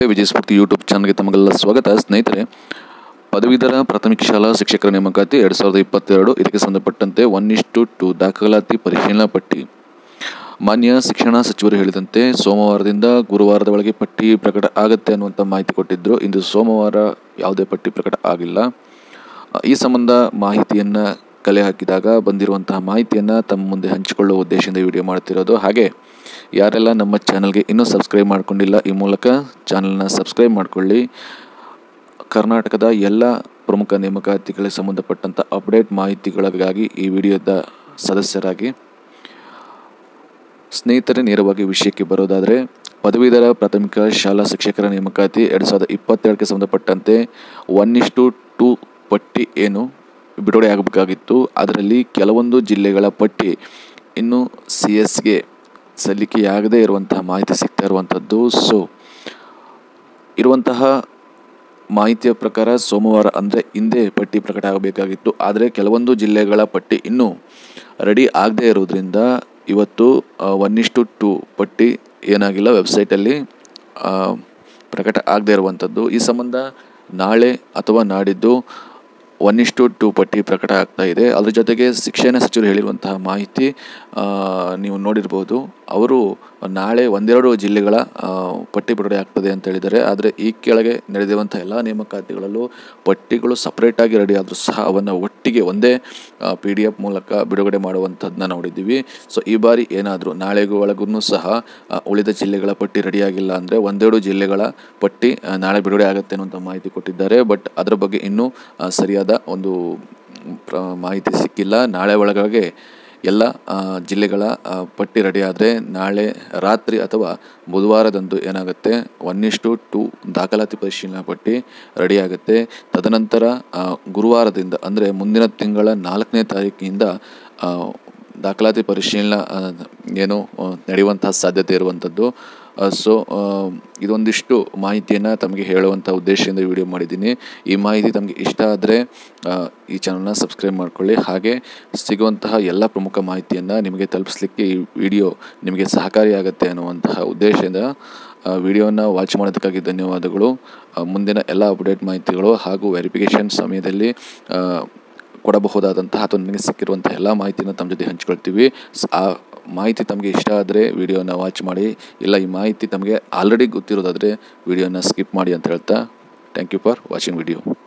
ವಿಜಯ ಸ್ಫೂರ್ತಿ YouTube ಚಾನಲ್ಗೆ ತಮಗೆಲ್ಲ ಸ್ವಾಗತ ಸ್ನೇಹಿತರೆ ಪದವೀಧರ ಪ್ರಾಥಮಿಕ ಶಾಲಾ ಶಿಕ್ಷಕರ ನೇಮಕಾತಿ ಎರಡು ಸಾವಿರದ ಇಪ್ಪತ್ತೆರಡು ಇದಕ್ಕೆ ಸಂಬಂಧಪಟ್ಟಂತೆ ಒನ್ ಇಷ್ಟು ಟು ದಾಖಲಾತಿ ಪರಿಶೀಲನಾ ಪಟ್ಟಿ ಮಾನ್ಯ ಶಿಕ್ಷಣ ಸಚಿವರು ಹೇಳಿದಂತೆ ಸೋಮವಾರದಿಂದ ಗುರುವಾರದ ಒಳಗೆ ಪಟ್ಟಿ ಪ್ರಕಟ ಆಗುತ್ತೆ ಅನ್ನುವಂಥ ಮಾಹಿತಿ ಕೊಟ್ಟಿದ್ದರು ಇಂದು ಸೋಮವಾರ ಯಾವುದೇ ಪಟ್ಟಿ ಪ್ರಕಟ ಆಗಿಲ್ಲ ಈ ಸಂಬಂಧ ಮಾಹಿತಿಯನ್ನು ಕಲೆ ಹಾಕಿದಾಗ ಬಂದಿರುವಂತಹ ಮಾಹಿತಿಯನ್ನು ತಮ್ಮ ಮುಂದೆ ಹಂಚಿಕೊಳ್ಳುವ ಉದ್ದೇಶದಿಂದ ವಿಡಿಯೋ ಮಾಡ್ತಿರೋದು ಹಾಗೆ ಯಾರೆಲ್ಲ ನಮ್ಮ ಚಾನಲ್ಗೆ ಇನ್ನೂ ಸಬ್ಸ್ಕ್ರೈಬ್ ಮಾಡ್ಕೊಂಡಿಲ್ಲ ಈ ಮೂಲಕ ಚಾನಲ್ನ ಸಬ್ಸ್ಕ್ರೈಬ್ ಮಾಡಿಕೊಳ್ಳಿ ಕರ್ನಾಟಕದ ಎಲ್ಲ ಪ್ರಮುಖ ನೇಮಕಾತಿಗಳಿಗೆ ಸಂಬಂಧಪಟ್ಟಂಥ ಅಪ್ಡೇಟ್ ಮಾಹಿತಿಗಳಿಗಾಗಿ ಈ ವಿಡಿಯೋದ ಸದಸ್ಯರಾಗಿ ಸ್ನೇಹಿತರೆ ನೇರವಾಗಿ ವಿಷಯಕ್ಕೆ ಬರೋದಾದರೆ ಪದವೀಧರ ಪ್ರಾಥಮಿಕ ಶಾಲಾ ಶಿಕ್ಷಕರ ನೇಮಕಾತಿ ಎರಡು ಸಾವಿರದ ಇಪ್ಪತ್ತೆರಡಕ್ಕೆ ಸಂಬಂಧಪಟ್ಟಂತೆ ಒನ್ ಇಷ್ಟು ಟು ಪಟ್ಟಿ ಏನು ಬಿಡುಗಡೆ ಆಗಬೇಕಾಗಿತ್ತು ಅದರಲ್ಲಿ ಕೆಲವೊಂದು ಜಿಲ್ಲೆಗಳ ಪಟ್ಟಿ ಇನ್ನು ಸಿ ಎಸ್ಗೆ ಸಲ್ಲಿಕೆಯಾಗದೇ ಇರುವಂತಹ ಮಾಹಿತಿ ಸಿಗ್ತಾ ಇರುವಂಥದ್ದು ಸೊ ಇರುವಂತಹ ಮಾಹಿತಿಯ ಪ್ರಕಾರ ಸೋಮವಾರ ಅಂದರೆ ಹಿಂದೆ ಪಟ್ಟಿ ಪ್ರಕಟ ಆಗಬೇಕಾಗಿತ್ತು ಆದರೆ ಕೆಲವೊಂದು ಜಿಲ್ಲೆಗಳ ಪಟ್ಟಿ ಇನ್ನೂ ರೆಡಿ ಆಗದೇ ಇರೋದ್ರಿಂದ ಇವತ್ತು ಒನ್ ಇಷ್ಟು ಟು ಪಟ್ಟಿ ಏನಾಗಿಲ್ಲ ವೆಬ್ಸೈಟಲ್ಲಿ ಆ, ಪ್ರಕಟ ಆಗದೇ ಇರುವಂಥದ್ದು ಈ ಸಂಬಂಧ ನಾಳೆ ಅಥವಾ ನಾಡಿದ್ದು ಒನ್ ಇಷ್ಟು ಟು ಪಟ್ಟಿ ಪ್ರಕಟ ಆಗ್ತಾ ಇದೆ ಅದ್ರ ಜೊತೆಗೆ ಶಿಕ್ಷಣ ಸಚಿವರು ಹೇಳಿರುವಂತಹ ಮಾಹಿತಿ ಆ, ನೀವು ನೋಡಿರ್ಬೋದು ಅವರು ನಾಳೆ ಒಂದೆರಡು ಜಿಲ್ಲೆಗಳ ಆ, ಪಟ್ಟಿ ಬಿಡುಗಡೆ ಆಗ್ತದೆ ಅಂತ ಹೇಳಿದ್ದಾರೆ ಆದರೆ ಈ ಕೆಳಗೆ ನಡೆದಿರುವಂಥ ಎಲ್ಲ ನೇಮಕಾತಿಗಳಲ್ಲೂ ಪಟ್ಟಿಗಳು ಸಪ್ರೇಟಾಗಿ ರೆಡಿ ಆದರೂ ಸಹ ಅವನ್ನು ಒಟ್ಟಿಗೆ ಒಂದೇ ಪಿ ಡಿ ಎಫ್ ಮೂಲಕ ಬಿಡುಗಡೆ ಮಾಡುವಂಥದ್ದನ್ನ ನೋಡಿದ್ದೀವಿ ಸೊ ಈ ಬಾರಿ ಏನಾದರೂ ನಾಳೆಗೂ ಒಳಗೂ ಸಹ ಆ, ಉಳಿದ ಜಿಲ್ಲೆಗಳ ಪಟ್ಟಿ ರೆಡಿಯಾಗಿಲ್ಲ ಅಂದರೆ ಒಂದೆರಡು ಜಿಲ್ಲೆಗಳ ಪಟ್ಟಿ ಆ, ನಾಳೆ ಬಿಡುಗಡೆ ಆಗುತ್ತೆ ಅನ್ನುವಂಥ ಮಾಹಿತಿ ಕೊಟ್ಟಿದ್ದಾರೆ ಬಟ್ ಅದರ ಬಗ್ಗೆ ಇನ್ನೂ ಆ, ಸರಿಯಾದ ಒಂದು ಪ್ರ ಮಾಹಿತಿ ಸಿಕ್ಕಿಲ್ಲ ನಾಳೆ ಒಳಗಾಗಿ ಎಲ್ಲ ಆ, ಜಿಲ್ಲೆಗಳ ಆ, ಪಟ್ಟಿ ರೆಡಿ ಆದರೆ ನಾಳೆ ರಾತ್ರಿ ಅಥವಾ ಬುಧವಾರದಂದು ಏನಾಗುತ್ತೆ ಒನ್ ಇಷ್ಟು ಟು ದಾಖಲಾತಿ ಪರಿಶೀಲನಾ ಪಟ್ಟಿ ರೆಡಿ ಆಗುತ್ತೆ ತದನಂತರ ಆ, ಗುರುವಾರದಿಂದ ಅಂದರೆ ಮುಂದಿನ ತಿಂಗಳ ನಾಲ್ಕನೇ ತಾರೀಕಿನಿಂದ ಆ, ದಾಖಲಾತಿ ಪರಿಶೀಲನಾ ಆ, ಏನು ಆ, ನಡೆಯುವಂತಹ ಸಾಧ್ಯತೆ ಇರುವಂಥದ್ದು ಸೊ ಇದೊಂದಿಷ್ಟು ಮಾಹಿತಿಯನ್ನು ತಮಗೆ ಹೇಳುವಂಥ ಉದ್ದೇಶದಿಂದ ವಿಡಿಯೋ ಮಾಡಿದ್ದೀನಿ ಈ ಮಾಹಿತಿ ತಮಗೆ ಇಷ್ಟ ಆದರೆ ಈ ಚಾನಲ್ನ ಸಬ್ಸ್ಕ್ರೈಬ್ ಮಾಡ್ಕೊಳ್ಳಿ ಹಾಗೆ ಸಿಗುವಂತಹ ಎಲ್ಲ ಪ್ರಮುಖ ಮಾಹಿತಿಯನ್ನು ನಿಮಗೆ ತಲುಪಿಸ್ಲಿಕ್ಕೆ ಈ ವಿಡಿಯೋ ನಿಮಗೆ ಸಹಕಾರಿಯಾಗುತ್ತೆ ಅನ್ನುವಂತಹ ಉದ್ದೇಶದಿಂದ ವಿಡಿಯೋನ ವಾಚ್ ಮಾಡೋದಕ್ಕಾಗಿ ಧನ್ಯವಾದಗಳು ಆ, ಮುಂದಿನ ಎಲ್ಲ ಅಪ್ಡೇಟ್ ಮಾಹಿತಿಗಳು ಹಾಗೂ ವೆರಿಫಿಕೇಷನ್ ಸಮಯದಲ್ಲಿ ಆ, ಕೊಡಬಹುದಾದಂತಹ ಅಥವಾ ನನಗೆ ಸಿಕ್ಕಿರುವಂಥ ಎಲ್ಲ ಮಾಹಿತಿನ ತಮ್ಮ ಜೊತೆ ಹಂಚ್ಕೊಳ್ತೀವಿ ಸ್- ಆ ಮಾಹಿತಿ ತಮಗೆ ಇಷ್ಟ ಆದರೆ ವಿಡಿಯೋನ ವಾಚ್ ಮಾಡಿ ಇಲ್ಲ ಈ ಮಾಹಿತಿ ತಮಗೆ ಆಲ್ರೆಡಿ ಗೊತ್ತಿರೋದಾದರೆ ವಿಡಿಯೋನ ಸ್ಕಿಪ್ ಮಾಡಿ ಅಂತ ಹೇಳ್ತಾ thank you for watching video